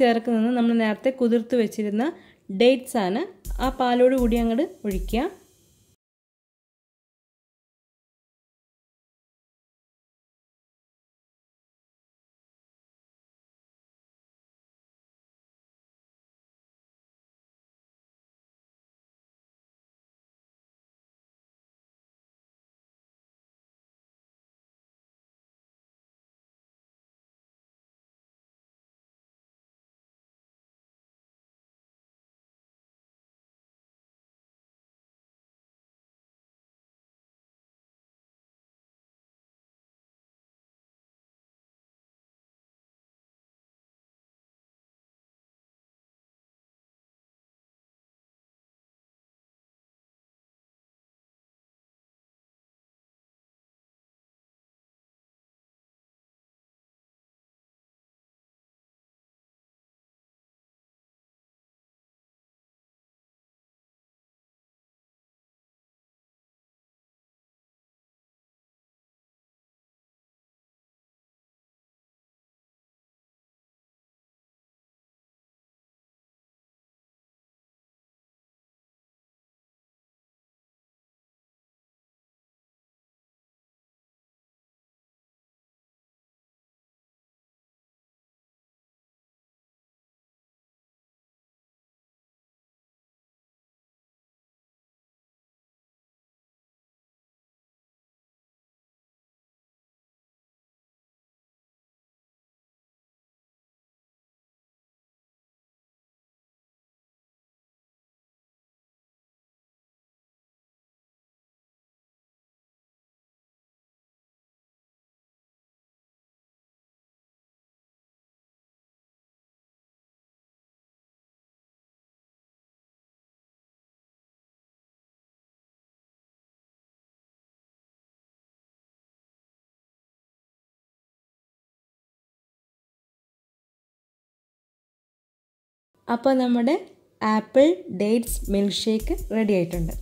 ചേർക്കുന്നത് നമ്മൾ നേരത്തെ കുതിർത്ത് വെച്ചിരുന്ന ഡേറ്റ്സ് ആണ് ആ പാലോട് കൂടി അങ്ങോട്ട് ഒഴിക്കുക അപ്പോൾ നമ്മുടെ apple dates milk shake ready ആയിട്ടുണ്ട്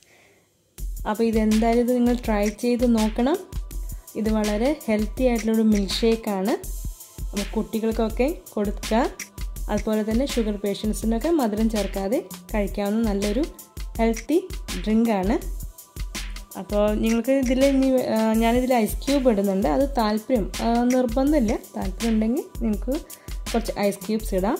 അപ്പോൾ ഇതെന്തായാലും ഇത് നിങ്ങൾ ട്രൈ ചെയ്ത് നോക്കണം ഇത് വളരെ ഹെൽത്തി ആയിട്ടുള്ളൊരു മിൽക്ക് ഷേക്കാണ് അപ്പോൾ കുട്ടികൾക്കൊക്കെ കൊടുക്കുക അതുപോലെ തന്നെ ഷുഗർ പേഷ്യൻസിനൊക്കെ മധുരം ചേർക്കാതെ കഴിക്കാവുന്ന നല്ലൊരു ഹെൽത്തി ഡ്രിങ്കാണ് അപ്പോൾ നിങ്ങൾക്ക് ഇതിൽ ഇനി ഞാനിതിൽ ഐസ് ക്യൂബ് ഇടുന്നുണ്ട് അത് താല്പര്യം നിർബന്ധമില്ല താല്പര്യം ഉണ്ടെങ്കിൽ നിങ്ങൾക്ക് കുറച്ച് ഐസ് ക്യൂബ്സ് ഇടാം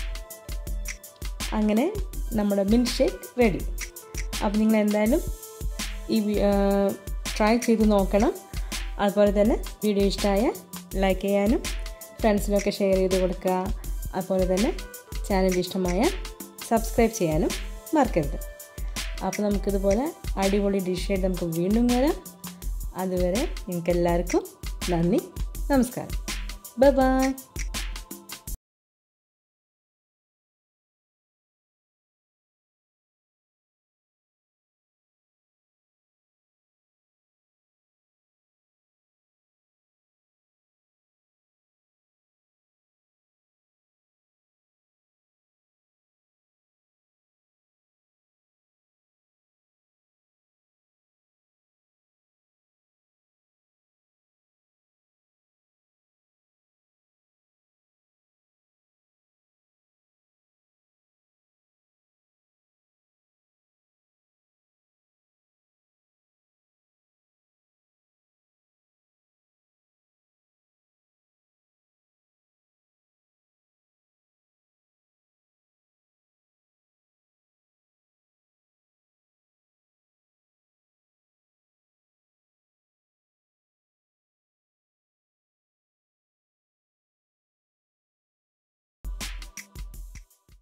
അങ്ങനെ നമ്മുടെ മിൽക്ക് ഷേക്ക് റെഡി അപ്പോൾ നിങ്ങൾ എന്തായാലും ഈ ട്രൈ ചെയ്ത് നോക്കണം അതുപോലെ തന്നെ വീഡിയോ ഇഷ്ടമായ ലൈക്ക് ചെയ്യാനും ഫ്രണ്ട്സിനൊക്കെ ഷെയർ ചെയ്ത് കൊടുക്കുക അതുപോലെ തന്നെ ചാനൽ ഇഷ്ടമായ സബ്സ്ക്രൈബ് ചെയ്യാനും മറക്കരുത് അപ്പോൾ നമുക്കിതുപോലെ അടിപൊളി ഡിഷായിട്ട് നമുക്ക് വീണ്ടും വരാം അതുവരെ നിങ്ങൾക്ക് എല്ലാവർക്കും നന്ദി നമസ്കാരം ബൈ ബൈ